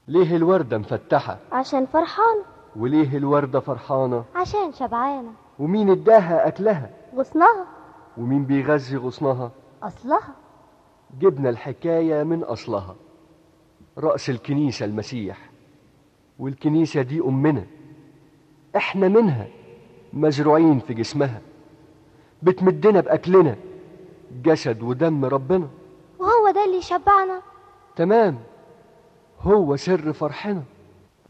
ليه الوردة مفتحة عشان فرحانة وليه الوردة فرحانة عشان شبعانة ومين اداها أكلها غصنها ومين بيغذي غصنها أصلها جبنا الحكاية من أصلها رأس الكنيسة المسيح والكنيسة دي أمنا إحنا منها مزروعين في جسمها بتمدنا بأكلنا جسد ودم ربنا وهو ده اللي يشبعنا تمام هو سر فرحنا